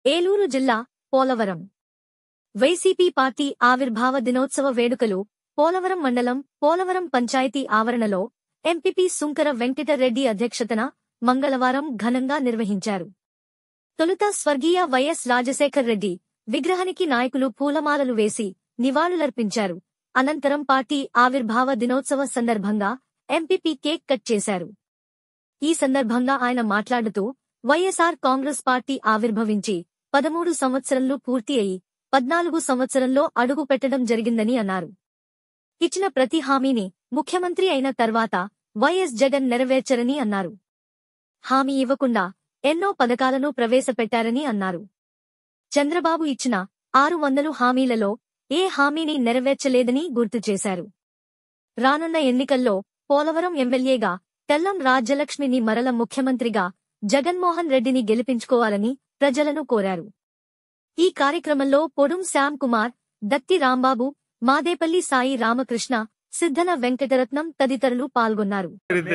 ఏలూరు జిల్లా Polavaram YCP party ఆవిర్భావ దినోత్సవ వేడుకలు పోలవరం మండలం పోలవరం పంచాయతీ ఆవరణలో ఎంపీపీ సుంకర వెంకటరెడ్డి అధ్యక్షతన మంగళవారం ఘనంగా నిర్వహించారు తొలుత స్వర్గీయ వైఎస్ రాజశేఖర్ రెడ్డి విగ్రహానికి నాయకులు పూలమాలలు వేసి నివాళులర్పించారు అనంతరం పార్టీ ఆవిర్భావ దినోత్సవ సందర్భంగా ఎంపీపీ కేక్ కట్ చేశారు ఈ సందర్భంగా ఆయన మాట్లాడుతూ వైఎస్ఆర్ కాంగ్రెస్ పార్టీ ఆవిర్భవించి పదమూడు సంవత్సరంలో పూర్తి అయి పద్నాలుగు సంవత్సరంలో అడుగు పెట్టడం జరిగిందని అన్నారు ఇచ్చిన ప్రతి హామీని ముఖ్యమంత్రి అయిన తర్వాత వైఎస్ జగన్ నెరవేర్చరని అన్నారు హామీ ఇవ్వకుండా ఎన్నో పథకాలను ప్రవేశపెట్టారని అన్నారు చంద్రబాబు ఇచ్చిన ఆరు వందలు హామీలలో ఏ హామీని నెరవేర్చలేదని గుర్తు చేశారు రానున్న ఎన్నికల్లో పోలవరం ఎమ్మెల్యేగా తెల్లం రాజ్యలక్ష్మిని మరల ముఖ్యమంత్రిగా జగన్మోహన్ రెడ్డిని గెలిపించుకోవాలని ప్రజలను కోరారు ఈ కార్యక్రమంలో పొడుం శ్యామ్ కుమార్ దత్తి రాంబాబు మాదేపల్లి సాయి రామకృష్ణ సిద్ధన వెంకటరత్నం తదితరులు పాల్గొన్నారు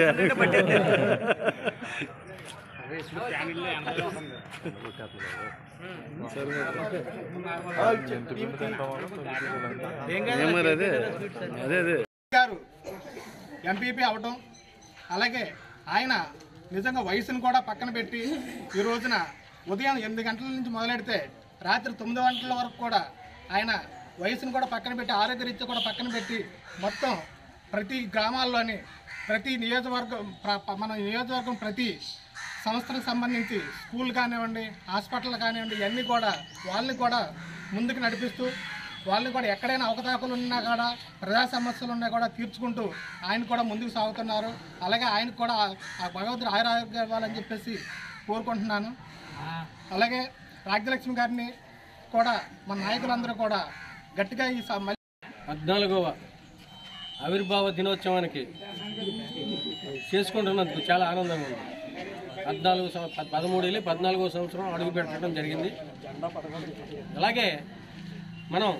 ఏమరి అదే అదే అదే గారు ఎంపీపీ అవటం అలాగే ఆయన నిజంగా వయసును కూడా పక్కన పెట్టి ఈ రోజున ఉదయం ఎనిమిది గంటల నుంచి మొదలెడితే రాత్రి తొమ్మిది గంటల వరకు కూడా ఆయన వయసును కూడా పక్కన పెట్టి ఆరోగ్యరీత్యా కూడా పక్కన పెట్టి మొత్తం ప్రతి గ్రామాల్లోని ప్రతి నియోజకవర్గం ప్ర- ప- మన నియోజకవర్గం ప్రతి సంస్థలకు సంబంధించి స్కూల్ కానివ్వండి హాస్పిటల్ కానివ్వండి ఇవన్నీ కూడా వాళ్ళని కూడా ముందుకు నడిపిస్తూ వాళ్ళని కూడా ఎక్కడైనా అవకతవకలు ఉన్నా కూడా ప్రజా సమస్యలు ఉన్నా కూడా తీర్చుకుంటూ ఆయన కూడా ముందుకు సాగుతున్నారు అలాగే ఆయనకు కూడా ఆ భగవంతుడు ఆయురారోగ్యం ఇవ్వాలని చెప్పేసి కోరుకుంటున్నాను అలాగే రాజ్యలక్ష్మి గారిని కూడా మన నాయకులందరూ కూడా గట్టిగా ఈ స- మళ్ళీ పద్నాలుగవ ఆవిర్భావ దినోత్సవానికి చేసుకుంటున్నందుకు చాలా ఆనందంగా ఉంది పద్నాలుగు సంవ- ప- పదమూడు వెళ్ళి పద్నాలుగో సంవత్సరం అడుగు పెట్టడం జరిగింది అలాగే మనం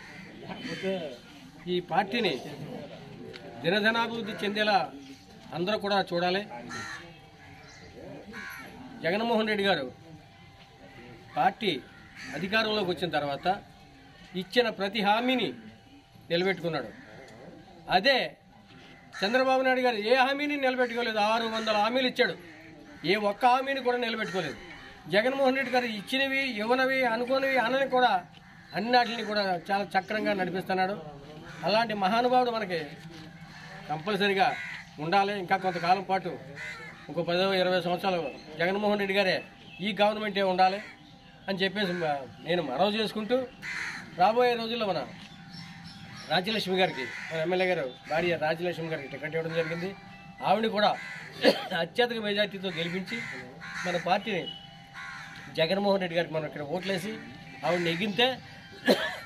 ఈ పార్టీని దినదినాభివృద్ధి చెందేలా అందరూ కూడా చూడాలి జగన్మోహన్ రెడ్డి గారు పార్టీ అధికారంలోకి వచ్చిన తర్వాత ఇచ్చిన ప్రతి హామీని నిలబెట్టుకున్నాడు అదే చంద్రబాబు నాయుడు గారు ఏ హామీని నిలబెట్టుకోలేదు ఆరు వందల హామీలు ఇచ్చాడు ఏ ఒక్క హామీని కూడా నిలబెట్టుకోలేదు జగన్మోహన్ రెడ్డి గారు ఇచ్చినవి ఇవ్వనవి అనుకోనివి అనని కూడా అన్నిటిని కూడా చాలా చక్రంగా నడిపిస్తున్నాడు అలాంటి మహానుభావుడు మనకి కంపల్సరిగా ఉండాలి ఇంకా కొంతకాలం పాటు ఇంకో పదో ఇరవై సంవత్సరాలు జగన్మోహన్ రెడ్డి గారే ఈ గవర్నమెంటే ఉండాలి అని చెప్పేసి మ- నేను మనవి చేసుకుంటూ రాబోయే రోజుల్లో మన రాజ్యలక్ష్మి గారికి మన ఎమ్మెల్యే గారు భార్య రాజ్యలక్ష్మి గారికి టికెట్ ఇవ్వడం జరిగింది ఆవిడ కూడా అత్యధిక మెజార్టీతో గెలిపించి మన పార్టీని జగన్మోహన్ రెడ్డి గారికి మనం ఇక్కడ ఓట్లేసి ఆవిడని ఎగిరితే